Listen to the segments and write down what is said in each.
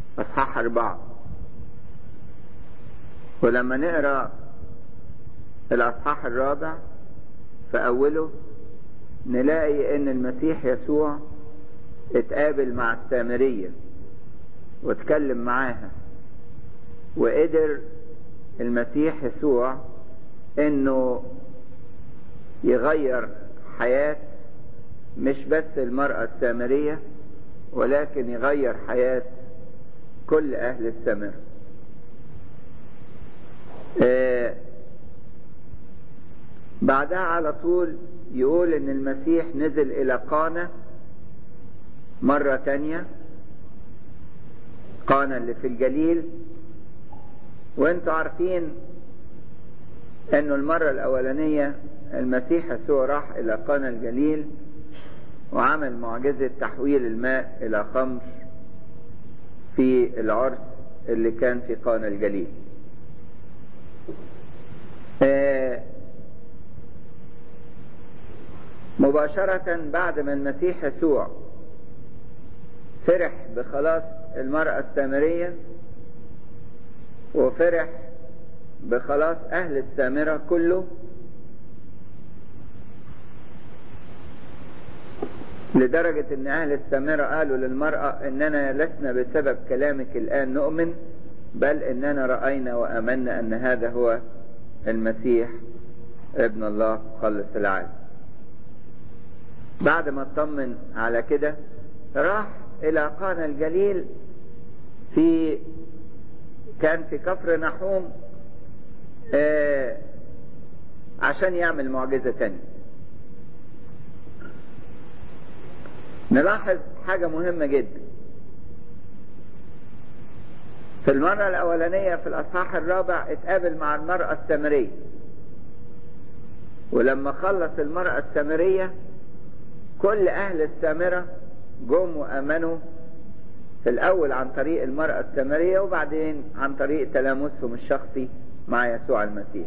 أصحاح أربعة ولما نقرأ الأصحاح الرابع في أوله نلاقي إن المسيح يسوع اتقابل مع السامرية واتكلم معاها وقدر المسيح يسوع إنه يغير حياة مش بس المرأة السامرية ولكن يغير حياة كل أهل السامرة آه بعدها على طول يقول ان المسيح نزل الى قانا مرة تانية قانا اللي في الجليل وانتوا عارفين انه المرة الاولانية المسيح يسوع راح الى قانا الجليل وعمل معجزة تحويل الماء الى خمر في العرس اللي كان في قانا الجليل آه مباشرة بعد ما المسيح يسوع فرح بخلاص المرأة السامرية وفرح بخلاص أهل السامرة كله لدرجة أن أهل السامرة قالوا للمرأة إننا لسنا بسبب كلامك الآن نؤمن بل إننا رأينا وأمنا أن هذا هو المسيح ابن الله مخلص العالم بعد ما اطمن على كده راح الى قانا الجليل في كان في كفر نحوم آه عشان يعمل معجزة تانية نلاحظ حاجة مهمة جدا في المرة الأولانية في الأصحاح الرابع اتقابل مع المرأة السامرية ولما خلص المرأة السامرية كل أهل السامرة جم وآمنوا في الأول عن طريق المرأة السامرية وبعدين عن طريق تلامسهم الشخصي مع يسوع المسيح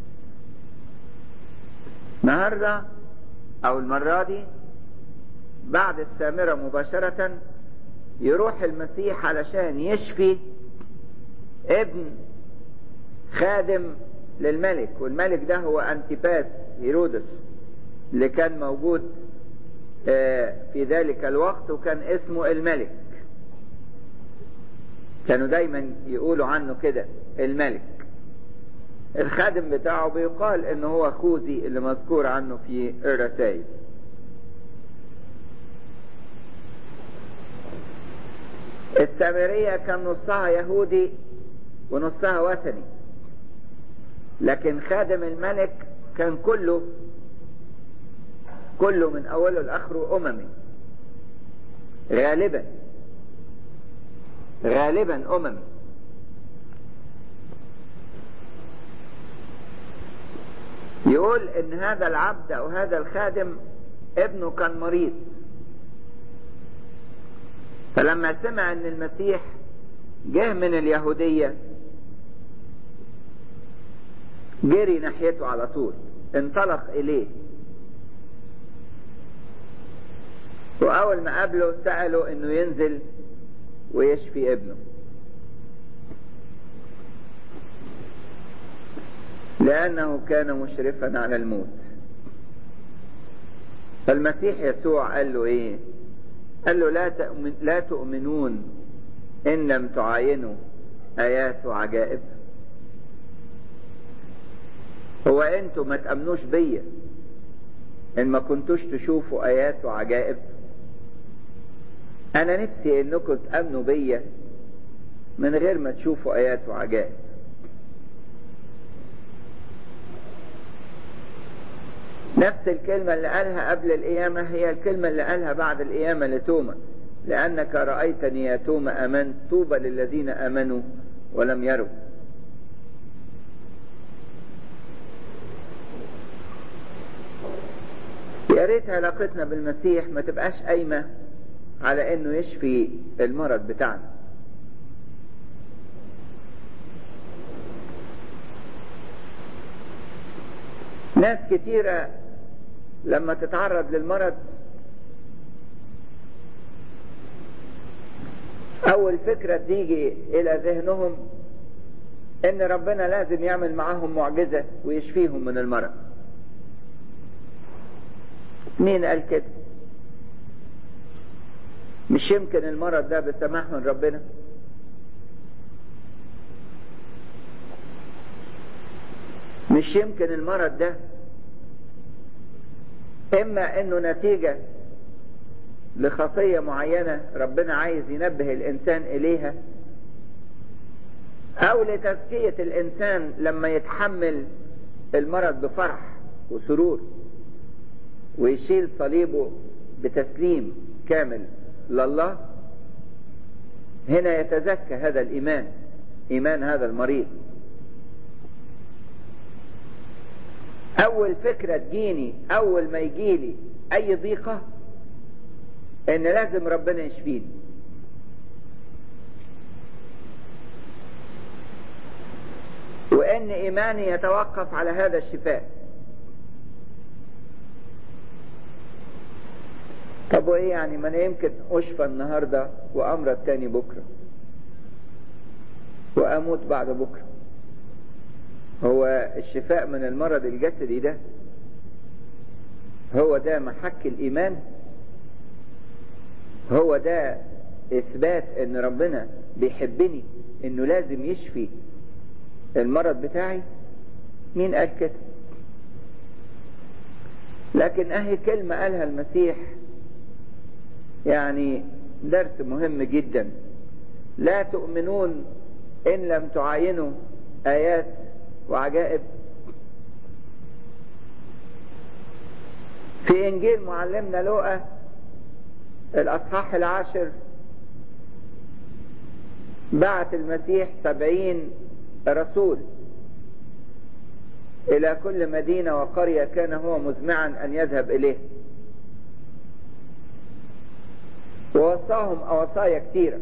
النهاردة أو المرة دي بعد السامرة مباشرة يروح المسيح علشان يشفي ابن خادم للملك والملك ده هو أنتيباس هيرودس اللي كان موجود في ذلك الوقت وكان اسمه الملك كانوا دايما يقولوا عنه كده الملك الخادم بتاعه بيقال انه هو خوذي اللي مذكور عنه في الرسائل السامرية كان نصها يهودي ونصها وثني لكن خادم الملك كان كله كله من اوله لاخره اممي غالبا غالبا اممي يقول ان هذا العبد او هذا الخادم ابنه كان مريض فلما سمع ان المسيح جه من اليهودية جري ناحيته على طول انطلق اليه واول ما قابله سأله انه ينزل ويشفي ابنه لانه كان مشرفا على الموت فالمسيح يسوع قال له ايه قال له لا, تؤمن لا تؤمنون ان لم تعاينوا ايات وعجائب هو انتوا ما تأمنوش بيا ان ما كنتوش تشوفوا ايات وعجائب انا نفسي انكم تأمنوا بيا من غير ما تشوفوا ايات وعجائب نفس الكلمة اللي قالها قبل القيامة هي الكلمة اللي قالها بعد القيامة لتوما لأنك رأيتني يا توما أمنت طوبى للذين آمنوا ولم يروا يا ريت علاقتنا بالمسيح ما تبقاش قايمة على انه يشفي المرض بتاعنا ناس كتيرة لما تتعرض للمرض أول فكرة تيجي إلى ذهنهم إن ربنا لازم يعمل معاهم معجزة ويشفيهم من المرض مين قال كده مش يمكن المرض ده بسماح من ربنا مش يمكن المرض ده اما انه نتيجة لخطية معينة ربنا عايز ينبه الانسان اليها او لتزكية الانسان لما يتحمل المرض بفرح وسرور ويشيل صليبه بتسليم كامل لله هنا يتزكى هذا الايمان ايمان هذا المريض اول فكرة تجيني اول ما يجيلي اي ضيقة ان لازم ربنا يشفيني وان ايماني يتوقف على هذا الشفاء طب وايه يعني ما انا يمكن اشفى النهاردة وامرض تاني بكرة واموت بعد بكرة هو الشفاء من المرض الجسدي ده هو ده محك الايمان هو ده اثبات ان ربنا بيحبني انه لازم يشفي المرض بتاعي مين قال كده لكن اهي كلمة قالها المسيح يعني درس مهم جدا لا تؤمنون ان لم تعاينوا ايات وعجائب في انجيل معلمنا لوقا الاصحاح العاشر بعت المسيح سبعين رسول الى كل مدينة وقرية كان هو مزمعا ان يذهب اليه ووصاهم اوصايا كثيرة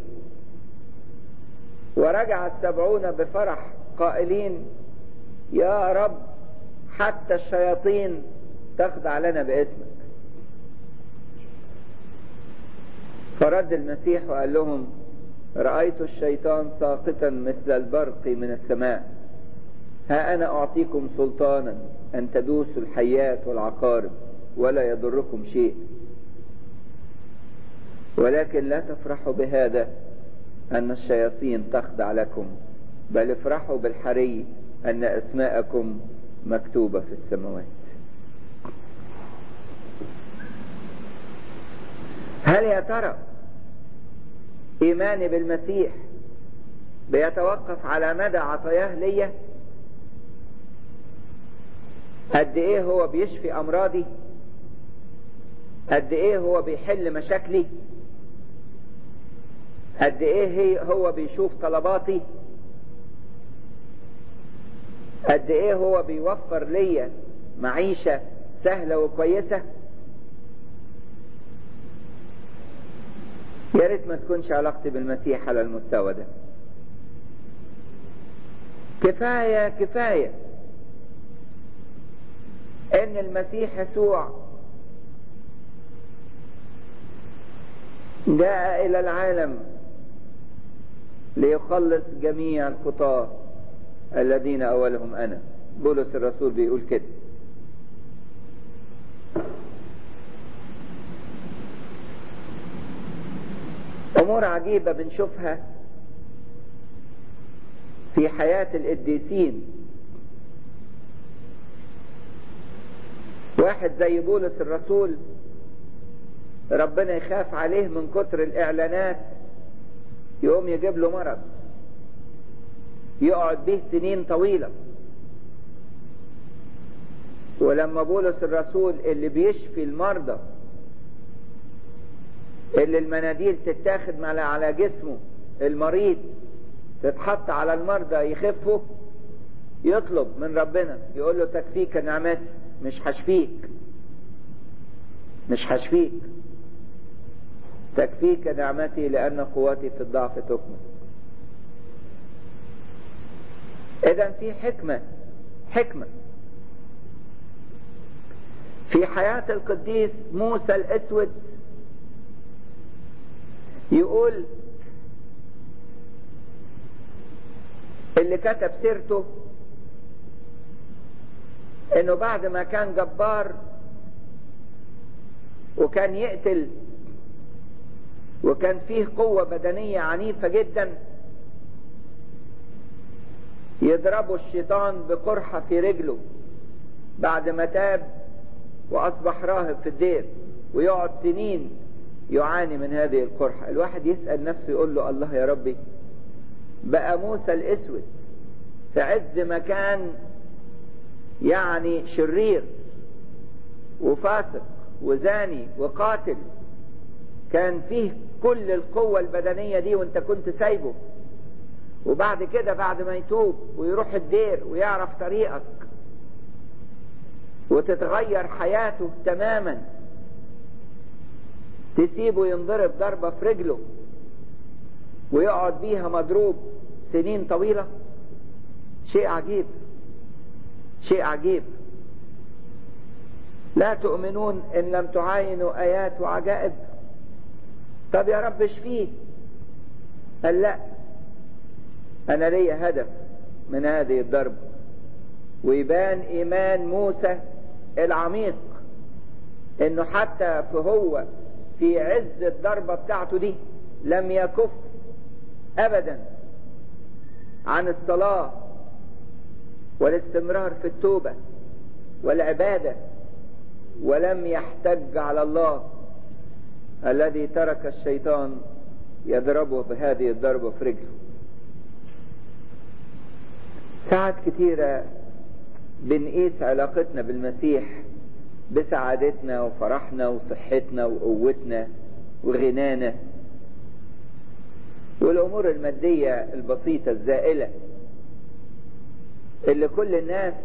ورجع السبعون بفرح قائلين يا رب حتى الشياطين تخضع لنا باسمك فرد المسيح وقال لهم رأيت الشيطان ساقطا مثل البرق من السماء ها أنا أعطيكم سلطانا أن تدوسوا الحيات والعقارب ولا يضركم شيء ولكن لا تفرحوا بهذا أن الشياطين تخضع لكم بل افرحوا بالحري أن أسماءكم مكتوبة في السماوات هل يا ترى إيماني بالمسيح بيتوقف على مدى عطاياه ليا قد ايه هو بيشفي امراضي قد ايه هو بيحل مشاكلي قد ايه هي هو بيشوف طلباتي قد ايه هو بيوفر ليا معيشة سهلة وكويسة يا ريت ما تكونش علاقتي بالمسيح على المستوى ده كفاية كفاية ان المسيح يسوع جاء الى العالم ليخلص جميع الخطاه الذين اولهم انا بولس الرسول بيقول كده امور عجيبه بنشوفها في حياه القديسين واحد زي بولس الرسول ربنا يخاف عليه من كتر الاعلانات يقوم يجيب له مرض يقعد به سنين طويلة ولما بولس الرسول اللي بيشفي المرضى اللي المناديل تتاخد على جسمه المريض تتحط على المرضى يخفوا يطلب من ربنا يقول له تكفيك نعمتي مش هشفيك مش هشفيك تكفيك نعمتي لأن قوتي في الضعف تكمل إذا في حكمة حكمة في حياة القديس موسى الأسود يقول اللي كتب سيرته انه بعد ما كان جبار وكان يقتل وكان فيه قوة بدنية عنيفة جدا يضربه الشيطان بقرحة في رجله بعد ما تاب وأصبح راهب في الدير ويقعد سنين يعاني من هذه القرحة الواحد يسأل نفسه يقول له الله يا ربي بقى موسى الأسود في عز مكان يعني شرير وفاسق وزاني وقاتل كان فيه كل القوة البدنية دي وانت كنت سايبه وبعد كده بعد ما يتوب ويروح الدير ويعرف طريقك وتتغير حياته تماما تسيبه ينضرب ضربة في رجله ويقعد بيها مضروب سنين طويلة شيء عجيب شيء عجيب لا تؤمنون ان لم تعاينوا ايات وعجائب طب يا رب اشفيه قال لا انا لي هدف من هذه الضربة ويبان ايمان موسى العميق انه حتى فهو في عز الضربة بتاعته دي لم يكف ابدا عن الصلاة والاستمرار في التوبة والعبادة ولم يحتج على الله الذي ترك الشيطان يضربه بهذه الضربة في رجله ساعات كتيرة بنقيس علاقتنا بالمسيح بسعادتنا وفرحنا وصحتنا وقوتنا وغنانا والأمور المادية البسيطة الزائلة اللي كل الناس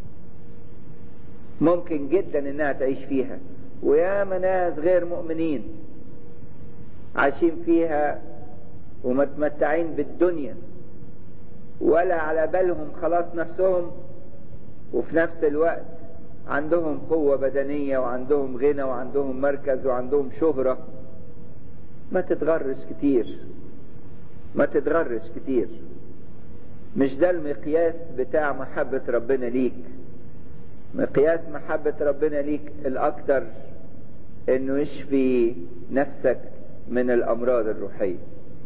ممكن جدا انها تعيش فيها وياما ناس غير مؤمنين عايشين فيها ومتمتعين بالدنيا ولا على بالهم خلاص نفسهم وفي نفس الوقت عندهم قوة بدنية وعندهم غنى وعندهم مركز وعندهم شهرة ما تتغرش كتير ما تتغرش كتير مش ده المقياس بتاع محبة ربنا ليك مقياس محبة ربنا ليك الأكثر إنه يشفي نفسك من الأمراض الروحية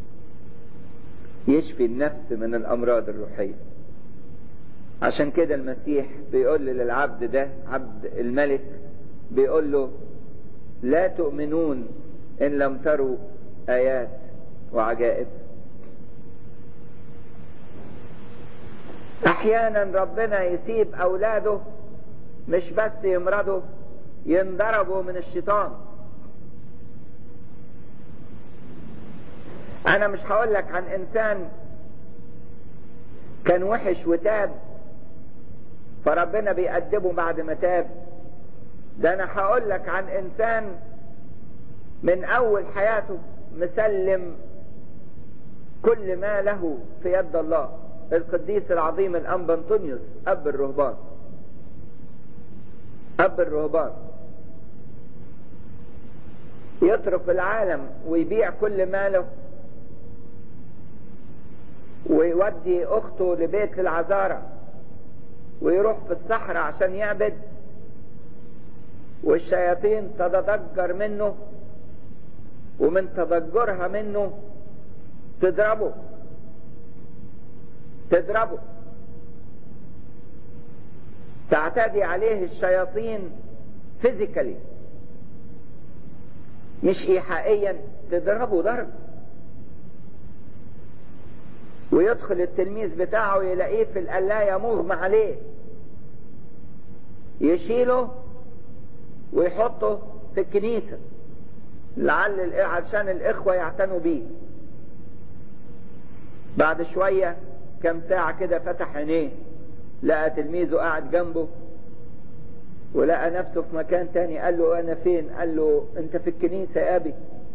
يشفي النفس من الأمراض الروحية عشان كده المسيح بيقول للعبد ده عبد الملك بيقول له لا تؤمنون إن لم تروا آيات وعجائب أحيانا ربنا يسيب أولاده مش بس يمرضوا ينضربوا من الشيطان انا مش هقول لك عن انسان كان وحش وتاب فربنا بيأدبه بعد ما تاب ده انا هقول لك عن انسان من اول حياته مسلم كل ما له في يد الله القديس العظيم الانبا انطونيوس اب الرهبان اب الرهبان يترك العالم ويبيع كل ماله ويودي اخته لبيت العذارى ويروح في الصحراء عشان يعبد والشياطين تتضجر منه ومن تضجرها منه تضربه تضربه تعتدي عليه الشياطين فيزيكالي مش ايحائيا تضربه ضرب ويدخل التلميذ بتاعه يلاقيه في القلاية مغمى عليه يشيله ويحطه في الكنيسة لعل عشان الإخوة يعتنوا بيه بعد شوية كم ساعة كده فتح عينيه لقى تلميذه قاعد جنبه ولقى نفسه في مكان تاني قال له أنا فين قال له أنت في الكنيسة يا أبي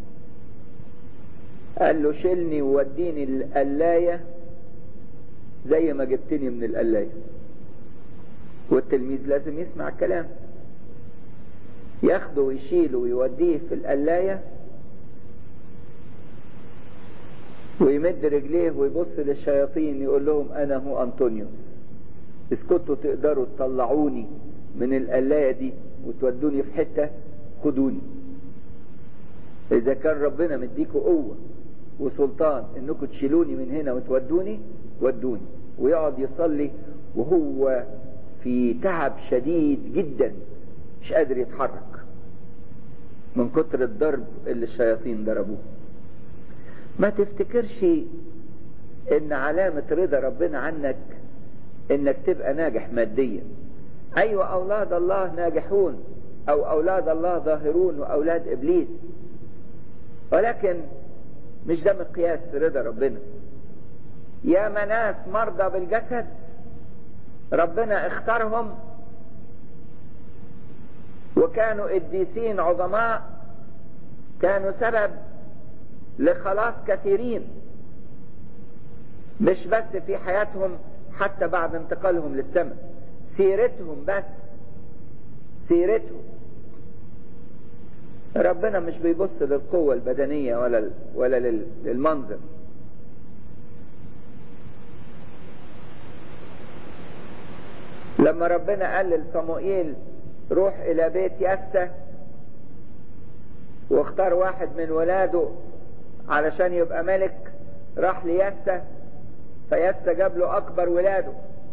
قال له شيلني ووديني القلاية زي ما جبتني من القلاية والتلميذ لازم يسمع الكلام ياخده ويشيله ويوديه في القلاية ويمد رجليه ويبص للشياطين يقول لهم انا هو انطونيوس اسكتوا تقدروا تطلعوني من القلاية دي وتودوني في حتة خدوني اذا كان ربنا مديكوا قوة وسلطان انكم تشيلوني من هنا وتودوني ودوني ويقعد يصلي وهو في تعب شديد جدا مش قادر يتحرك من كتر الضرب اللي الشياطين ضربوه ما تفتكرش ان علامة رضا ربنا عنك انك تبقى ناجح ماديا ايوه اولاد الله ناجحون او اولاد الله ظاهرون واولاد ابليس ولكن مش ده مقياس رضا ربنا يا ناس مرضى بالجسد ربنا اختارهم وكانوا قديسين عظماء كانوا سبب لخلاص كثيرين مش بس في حياتهم حتى بعد انتقالهم للسماء سيرتهم بس سيرتهم ربنا مش بيبص للقوة البدنية ولا ولا للمنظر لما ربنا قال لصموئيل روح الى بيت يسة واختار واحد من ولاده علشان يبقى ملك راح ليسة فيسة جاب له اكبر ولاده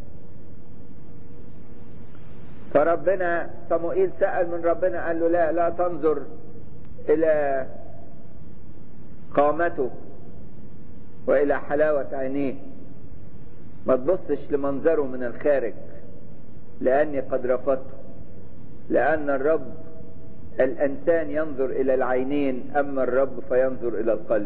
فربنا صموئيل سأل من ربنا قال له لا لا تنظر الى قامته والى حلاوة عينيه ما تبصش لمنظره من الخارج لاني قد رفضته لان الرب الانسان ينظر الى العينين اما الرب فينظر الى القلب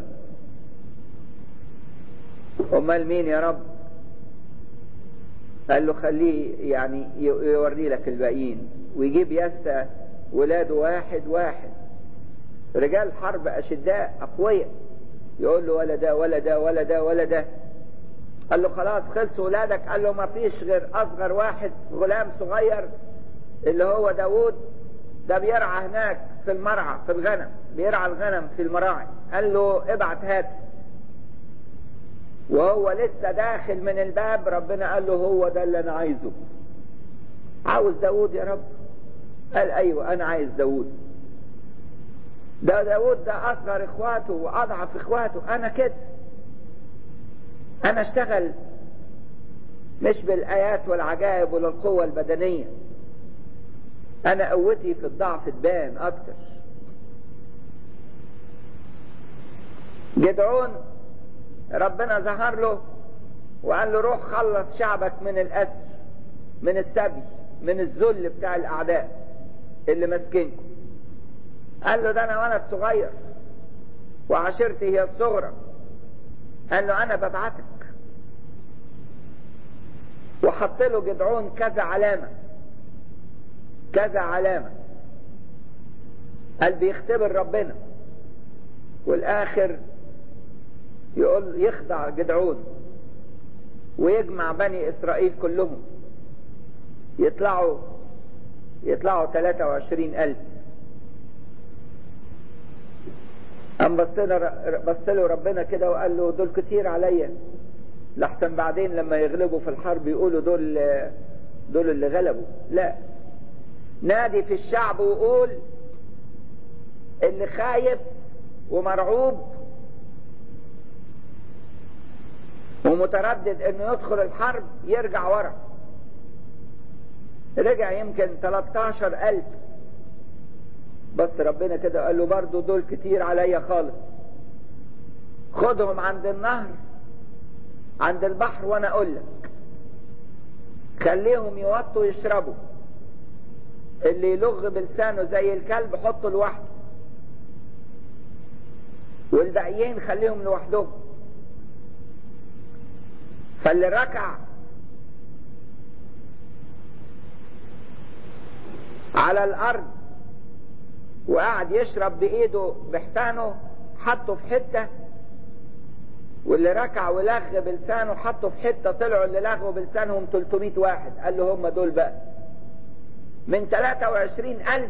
امال مين يا رب قال له خليه يعني يوري لك الباقيين ويجيب يسى ولاده واحد واحد رجال حرب اشداء اقوياء يقول له ولا ده ولا ده ولا ده ولا ده قال له خلاص خلصوا ولادك قال له ما فيش غير اصغر واحد غلام صغير اللي هو داوود ده بيرعى هناك في المرعى في الغنم بيرعى الغنم في المراعي قال له ابعت هات وهو لسه داخل من الباب ربنا قال له هو ده اللي انا عايزه عاوز داوود يا رب قال ايوه انا عايز داوود ده داوود ده اصغر اخواته واضعف اخواته انا كده انا اشتغل مش بالايات والعجائب ولا القوة البدنية انا قوتي في الضعف تبان اكتر جدعون ربنا ظهر له وقال له روح خلص شعبك من الاسر من السبي من الذل بتاع الاعداء اللي ماسكينكم قال له ده انا ولد صغير وعشيرتي هي الصغرى قال له انا ببعتك وحط له جدعون كذا علامة كذا علامة قال بيختبر ربنا والاخر يقول يخضع جدعون ويجمع بني اسرائيل كلهم يطلعوا يطلعوا 23 ألف قام بص له ربنا كده وقال له دول كتير عليا لحسن بعدين لما يغلبوا في الحرب يقولوا دول دول اللي غلبوا لا نادي في الشعب وقول اللي خايف ومرعوب ومتردد انه يدخل الحرب يرجع ورا رجع يمكن 13 ألف بس ربنا كده قال له برضو دول كتير عليا خالص خدهم عند النهر عند البحر وانا اقول لك خليهم يوطوا يشربوا اللي يلغ بلسانه زي الكلب حطه لوحده والباقيين خليهم لوحدهم فاللي ركع على الارض وقعد يشرب بايده بحتانه حطه في حته واللي ركع ولغ بلسانه حطه في حته طلعوا اللي لغوا بلسانهم 300 واحد قال له هم دول بقى من 23 ألف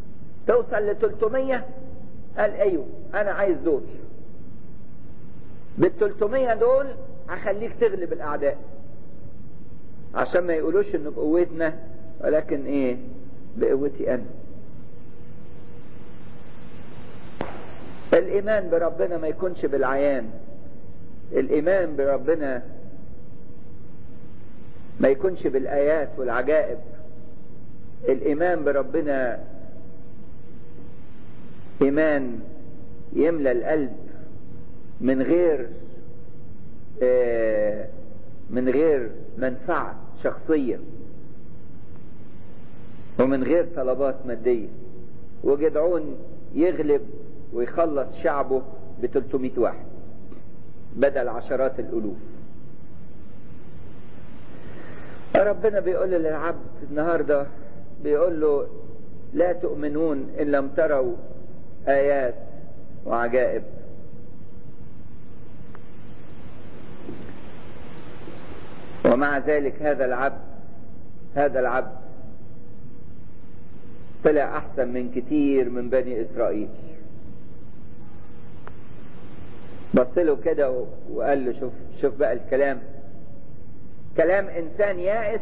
توصل ل 300 قال ايوه انا عايز دول بالتلتمية دول هخليك تغلب الاعداء عشان ما يقولوش انه بقوتنا ولكن ايه بقوتي انا الايمان بربنا ما يكونش بالعيان الايمان بربنا ما يكونش بالايات والعجائب الايمان بربنا ايمان يملى القلب من غير آه من غير منفعة شخصية ومن غير طلبات مادية وجدعون يغلب ويخلص شعبه ب 300 واحد بدل عشرات الألوف ربنا بيقول للعبد النهاردة بيقول له لا تؤمنون إن لم تروا آيات وعجائب ومع ذلك هذا العبد هذا العبد طلع أحسن من كتير من بني إسرائيل بص له كده وقال له شوف شوف بقى الكلام كلام إنسان يائس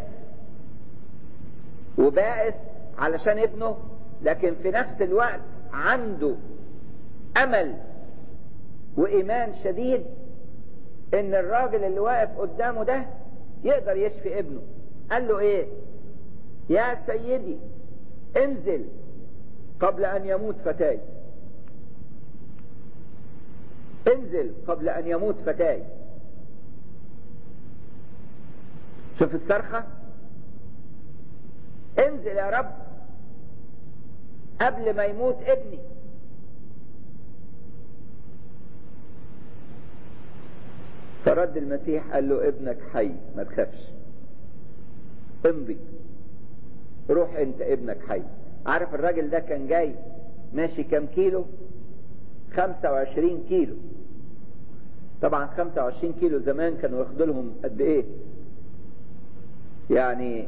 وبائس علشان ابنه لكن في نفس الوقت عنده أمل وإيمان شديد إن الراجل اللي واقف قدامه ده يقدر يشفي ابنه قال له ايه يا سيدي انزل قبل ان يموت فتاي انزل قبل ان يموت فتاي شوف الصرخة انزل يا رب قبل ما يموت ابني فرد المسيح قال له ابنك حي ما تخافش امضي روح انت ابنك حي عارف الراجل ده كان جاي ماشي كام كيلو 25 كيلو طبعا 25 كيلو زمان كانوا ياخدوا لهم قد ايه يعني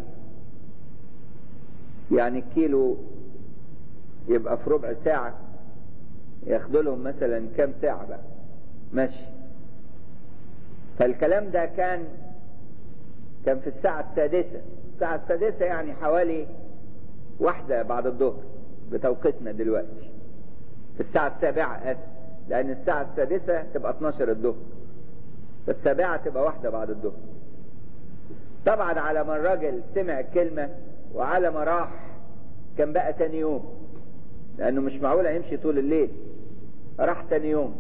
يعني الكيلو يبقى في ربع ساعة ياخدوا لهم مثلا كام ساعة بقى ماشي فالكلام ده كان كان في الساعة السادسة الساعة السادسة يعني حوالي واحدة بعد الظهر بتوقيتنا دلوقتي في الساعة السابعة آسف لأن الساعة السادسة تبقى 12 الظهر فالسابعة تبقى واحدة بعد الظهر طبعا على ما الراجل سمع الكلمة وعلى ما راح كان بقى تاني يوم لأنه مش معقول يمشي طول الليل راح تاني يوم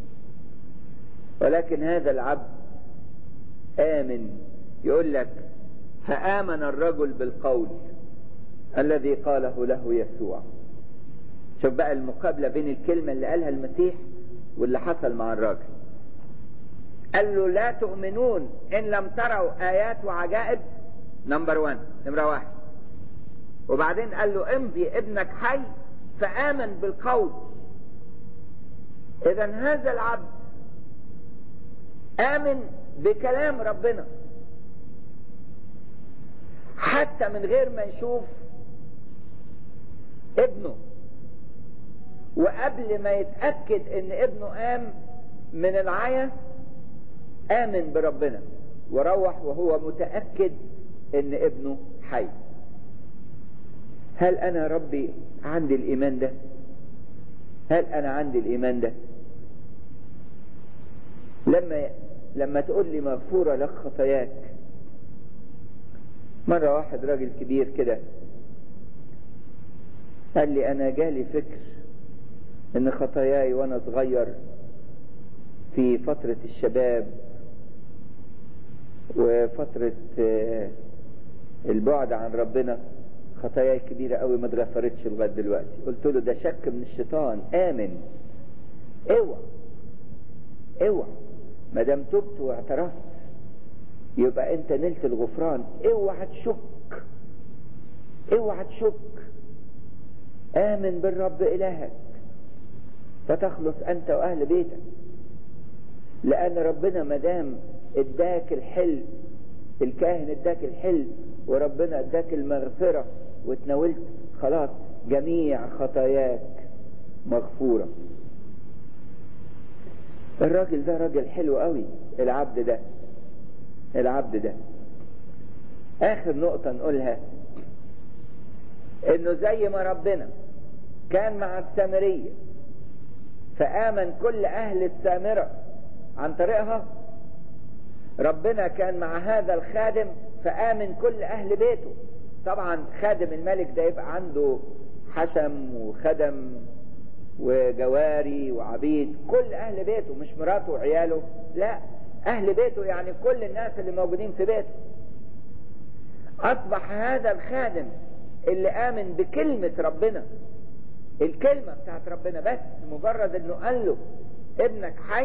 ولكن هذا العبد آمن يقول لك فآمن الرجل بالقول الذي قاله له يسوع شوف بقى المقابلة بين الكلمة اللي قالها المسيح واللي حصل مع الراجل قال له لا تؤمنون إن لم تروا آيات وعجائب نمبر وان نمرة واحد وبعدين قال له امضي ابنك حي فآمن بالقول إذا هذا العبد آمن بكلام ربنا حتى من غير ما يشوف ابنه وقبل ما يتأكد ان ابنه قام من العيا آمن بربنا وروح وهو متأكد ان ابنه حي هل انا ربي عندي الايمان ده هل انا عندي الايمان ده لما لما تقول لي مغفورة لك خطاياك مرة واحد راجل كبير كده قال لي انا جالي فكر ان خطاياي وانا صغير في فترة الشباب وفترة البعد عن ربنا خطاياي كبيرة قوي ما اتغفرتش لغاية دلوقتي قلت له ده شك من الشيطان آمن اوعى اوعى ما دام تبت واعترفت يبقى انت نلت الغفران اوعى تشك اوعى تشك آمن بالرب إلهك فتخلص أنت وأهل بيتك لأن ربنا مدام اداك الحل الكاهن اداك الحل وربنا اداك المغفرة وتناولت خلاص جميع خطاياك مغفورة الراجل ده راجل حلو قوي العبد ده العبد ده اخر نقطة نقولها انه زي ما ربنا كان مع السامرية فآمن كل اهل السامرة عن طريقها ربنا كان مع هذا الخادم فآمن كل اهل بيته طبعا خادم الملك ده يبقى عنده حشم وخدم وجواري وعبيد كل اهل بيته مش مراته وعياله لا اهل بيته يعني كل الناس اللي موجودين في بيته اصبح هذا الخادم اللي امن بكلمة ربنا الكلمة بتاعت ربنا بس مجرد انه قال له ابنك حي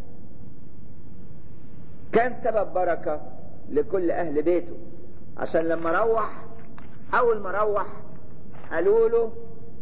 كان سبب بركة لكل اهل بيته عشان لما روح اول ما روح قالوا له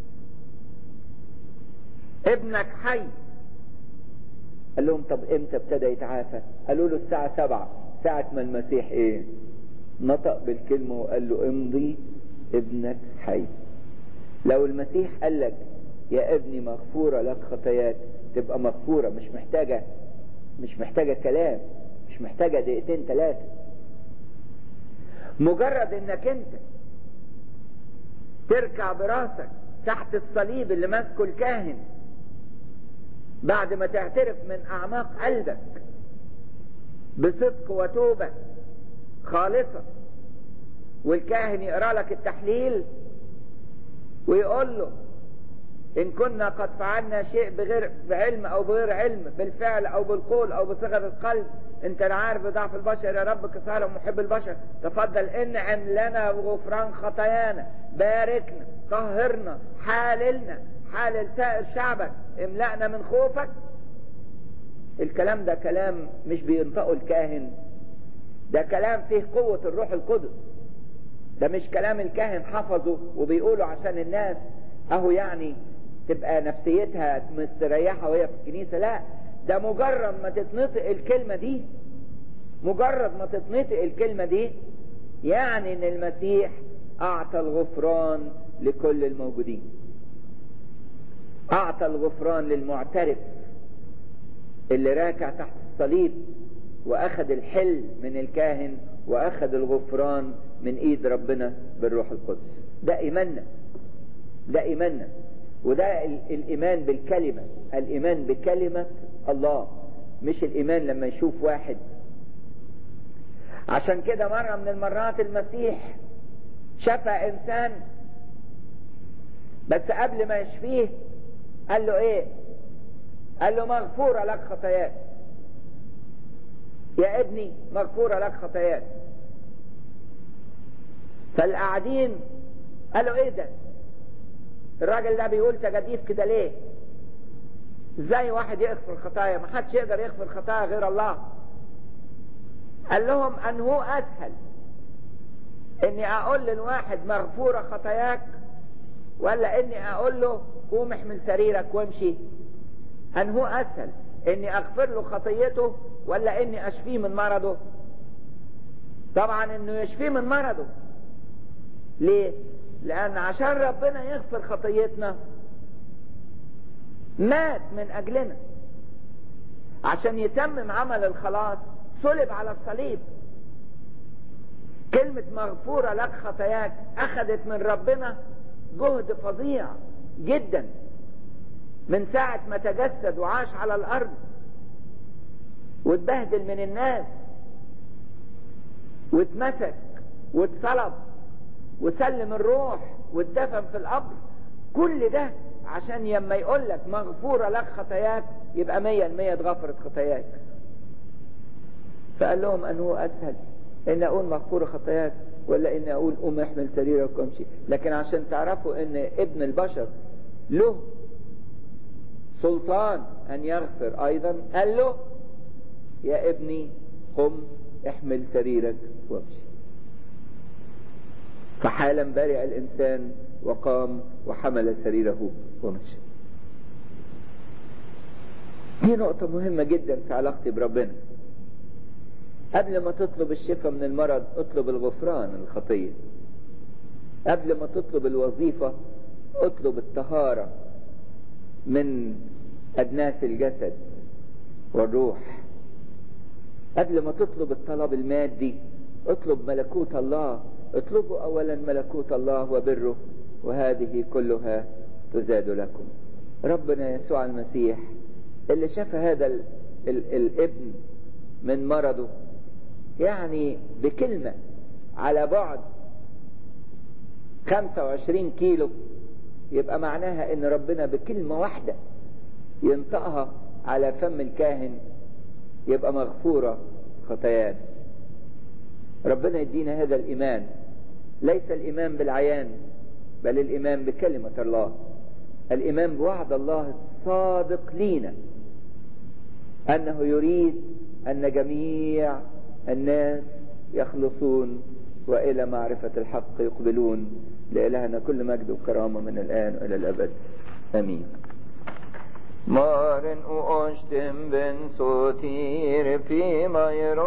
ابنك حي قال لهم طب امتى ابتدى يتعافى قالوا له الساعة سبعة ساعة ما المسيح ايه نطق بالكلمة وقال له امضي ابنك حي لو المسيح قال لك يا ابني مغفورة لك خطاياك تبقى مغفورة مش محتاجة مش محتاجة كلام مش محتاجة دقيقتين ثلاثة مجرد انك انت تركع براسك تحت الصليب اللي ماسكه الكاهن بعد ما تعترف من اعماق قلبك بصدق وتوبة خالصة والكاهن يقرا لك التحليل ويقول له ان كنا قد فعلنا شيء بغير بعلم او بغير علم بالفعل او بالقول او بصغر القلب انت عارف بضعف البشر يا رب كسالة ومحب البشر تفضل انعم لنا بغفران خطايانا باركنا طهرنا حاللنا حالل سائر شعبك املأنا من خوفك الكلام ده كلام مش بينطقه الكاهن ده كلام فيه قوة الروح القدس ده مش كلام الكاهن حفظه وبيقوله عشان الناس اهو يعني تبقى نفسيتها مستريحة وهي في الكنيسة لا ده مجرد ما تتنطق الكلمة دي مجرد ما تتنطق الكلمة دي يعني ان المسيح اعطى الغفران لكل الموجودين اعطى الغفران للمعترف اللي راكع تحت الصليب واخذ الحل من الكاهن واخذ الغفران من ايد ربنا بالروح القدس ده ايماننا ده ايماننا وده الايمان بالكلمة الايمان بكلمة الله مش الايمان لما يشوف واحد عشان كده مرة من المرات المسيح شفى انسان بس قبل ما يشفيه قال له ايه قال له مغفورة لك خطاياك يا ابني مغفورة لك خطاياك فالقاعدين قالوا ايه ده الراجل ده بيقول تجديف كده ليه ازاي واحد يغفر خطايا ما حدش يقدر يغفر خطايا غير الله قال لهم ان هو اسهل اني اقول للواحد مغفورة خطاياك ولا اني اقول له قوم احمل سريرك وامشي ان هو اسهل اني اغفر له خطيته ولا اني اشفيه من مرضه طبعا انه يشفيه من مرضه ليه لان عشان ربنا يغفر خطيتنا مات من اجلنا عشان يتمم عمل الخلاص صلب على الصليب كلمة مغفورة لك خطاياك اخذت من ربنا جهد فظيع جدا من ساعة ما تجسد وعاش على الارض واتبهدل من الناس واتمسك واتصلب وسلم الروح واتدفن في القبر كل ده عشان يما يقول لك مغفورة لك خطاياك يبقى مية المية اتغفرت خطاياك فقال لهم انه اسهل ان اقول مغفورة خطاياك ولا ان اقول قوم احمل سريرك وامشي لكن عشان تعرفوا ان ابن البشر له سلطان ان يغفر ايضا قال له يا ابني قم احمل سريرك وامشي فحالا برئ الانسان وقام وحمل سريره ومشي دي نقطة مهمة جدا في علاقتي بربنا قبل ما تطلب الشفاء من المرض اطلب الغفران الخطية قبل ما تطلب الوظيفة اطلب الطهارة من أدناس الجسد والروح قبل ما تطلب الطلب المادي اطلب ملكوت الله اطلبوا اولا ملكوت الله وبره وهذه كلها تزاد لكم ربنا يسوع المسيح اللي شاف هذا ال ال الابن من مرضه يعني بكلمة على بعد 25 كيلو يبقى معناها ان ربنا بكلمة واحدة ينطقها على فم الكاهن يبقى مغفورة خطاياه ربنا يدينا هذا الإيمان ليس الإيمان بالعيان بل الإيمان بكلمة الله الإيمان بوعد الله الصادق لينا أنه يريد أن جميع الناس يخلصون وإلى معرفة الحق يقبلون لإلهنا كل مجد وكرامة من الآن وإلى الأبد آمين Maren och Östen vän så tir, Pima